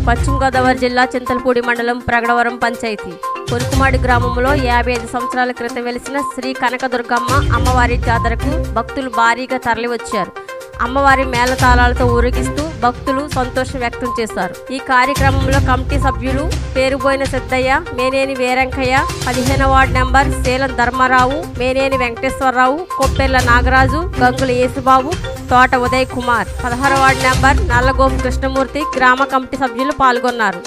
పశ్చిమ గోదావరి జిల్లా చింతలపూడి మండలం ప్రగడవరం పంచాయతీ కొనుకుమాడి గ్రామంలో యాభై ఐదు సంవత్సరాల క్రితం వెలిసిన శ్రీ కనకదుర్గమ్మ అమ్మవారి జాతరకు భక్తులు భారీగా తరలివచ్చారు అమ్మవారి మేళతాళాలతో ఊరేగిస్తూ భక్తులు సంతోషం వ్యక్తం చేశారు ఈ కార్యక్రమంలో కమిటీ సభ్యులు పేరుబోయిన సిద్ధయ్య మేనేని వీరంకయ్య పదిహేను వార్డు నెంబర్ శీలం ధర్మారావు మేనేని వెంకటేశ్వరరావు కొప్పెర్ల నాగరాజు గంగుల యేసుబాబు తోట ఉదయ్ కుమార్ పదహారు వార్డు నెంబర్ నల్లగోపు కృష్ణమూర్తి గ్రామ కమిటీ సభ్యులు పాల్గొన్నారు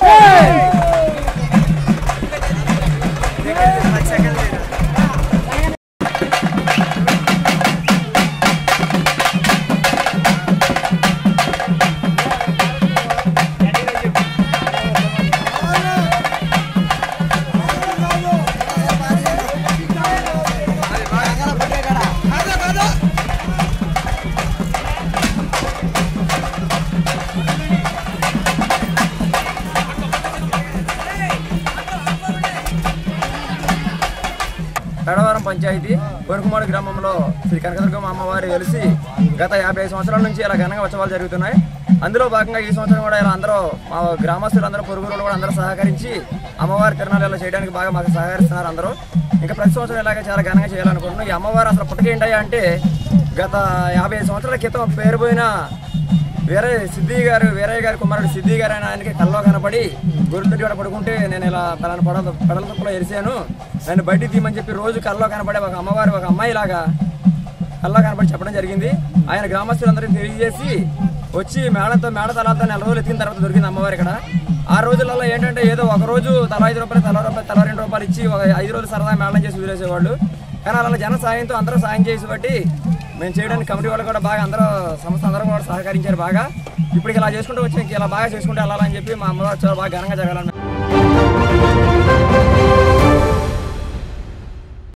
పెడవరం పంచాయతీ కొనుకుమాడు గ్రామంలో శ్రీ కనకదుర్గమ్మ అమ్మవారి వెలిసి గత యాభై ఐదు సంవత్సరాల నుంచి ఇలా ఘనంగా ఉత్సవాలు జరుగుతున్నాయి అందులో భాగంగా ఈ సంవత్సరం కూడా ఇలా అందరూ మా గ్రామస్తులు అందరూ పొరుగురు కూడా అందరూ సహకరించి అమ్మవారి తిరణాలు ఇలా చేయడానికి బాగా మాకు సహకరిస్తున్నారు అందరూ ఇంకా ప్రతి సంవత్సరం ఇలాగే చాలా ఘనంగా చేయాలనుకుంటున్నాం ఈ అమ్మవారు అసలు పుట్టకేంటయ్యా అంటే గత యాభై ఐదు సంవత్సరాల క్రితం పేరుపోయిన వేరే సిద్ధి గారు వీరయ్య గారి కుమారుడు సిద్ధి గారు ఆయన ఆయనకి కల్లో కనపడి గొర్రెలు కూడా పడుకుంటే నేను ఇలా పలానా పడల పడల తుప్పలో ఎరిసాను నన్ను బయటికి తీయమని చెప్పి రోజు కల్లో కనపడే ఒక అమ్మవారు ఒక అమ్మాయి లాగా కల్లో కనపడి చెప్పడం జరిగింది ఆయన గ్రామస్తులందరికీ తెలియజేసి వచ్చి మేడంతో మేడ తలాలతో నెల రోజులు ఎత్తిన తర్వాత దొరికింది అమ్మవారు ఇక్కడ ఆ రోజులలో ఏంటంటే ఏదో ఒక రోజు తల ఐదు రూపాయలు తల రూపాయలు తల రెండు రూపాయలు ఇచ్చి ఒక ఐదు రోజులు సరదా మేళం చేసి వదిలేసేవాళ్ళు కానీ అలా జన సాయంతో అందరూ సాయం చేసి బట్టి మేము చేయడానికి కమిటీ వాళ్ళు కూడా బాగా అందరూ సంస్థ అందరూ కూడా సహకరించారు బాగా ఇప్పుడు ఇలా చేసుకుంటూ వచ్చి ఇలా బాగా చేసుకుంటూ వెళ్ళాలని చెప్పి మా అమ్మగారు చాలా బాగా ఘనంగా జరగాలని